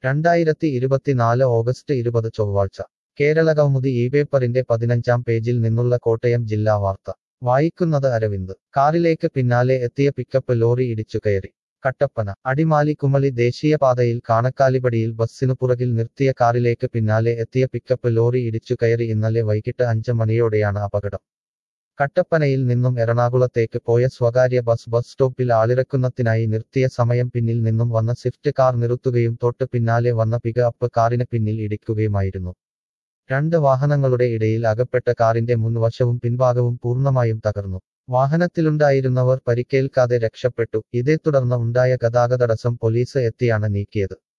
രണ്ടായിരത്തി ഇരുപത്തിനാല് ഓഗസ്റ്റ് ഇരുപത് ചൊവ്വാഴ്ച കേരളകൗമുദി ഈ പേപ്പറിന്റെ പതിനഞ്ചാം പേജിൽ നിന്നുള്ള കോട്ടയം ജില്ലാ വാർത്ത വായിക്കുന്നത് അരവിന്ദ് കാറിലേക്ക് പിന്നാലെ എത്തിയ പിക്കപ്പ് ലോറി ഇടിച്ചു കയറി കട്ടപ്പന അടിമാലി കുമളി ദേശീയപാതയിൽ കാണക്കാലിപടിയിൽ ബസ്സിനു പുറകിൽ നിർത്തിയ കാറിലേക്ക് പിന്നാലെ എത്തിയ പിക്കപ്പ് ലോറി ഇടിച്ചു കയറി ഇന്നലെ വൈകിട്ട് അഞ്ച് മണിയോടെയാണ് അപകടം കട്ടപ്പനയിൽ നിന്നും എറണാകുളത്തേക്ക് പോയ സ്വകാര്യ ബസ് ബസ് സ്റ്റോപ്പിൽ ആളിറക്കുന്നതിനായി നിർത്തിയ സമയം പിന്നിൽ നിന്നും വന്ന സ്വിഫ്റ്റ് കാർ നിർത്തുകയും തൊട്ട് പിന്നാലെ വന്ന പിക അപ്പ് കാറിന് പിന്നിൽ ഇടിക്കുകയുമായിരുന്നു രണ്ട് വാഹനങ്ങളുടെ ഇടയിൽ അകപ്പെട്ട കാറിന്റെ മുൻവശവും പിൻഭാഗവും പൂർണ്ണമായും തകർന്നു വാഹനത്തിലുണ്ടായിരുന്നവർ പരിക്കേൽക്കാതെ രക്ഷപ്പെട്ടു ഇതേ തുടർന്ന് ഉണ്ടായ ഗതാഗതടസ്സം പോലീസ് എത്തിയാണ് നീക്കിയത്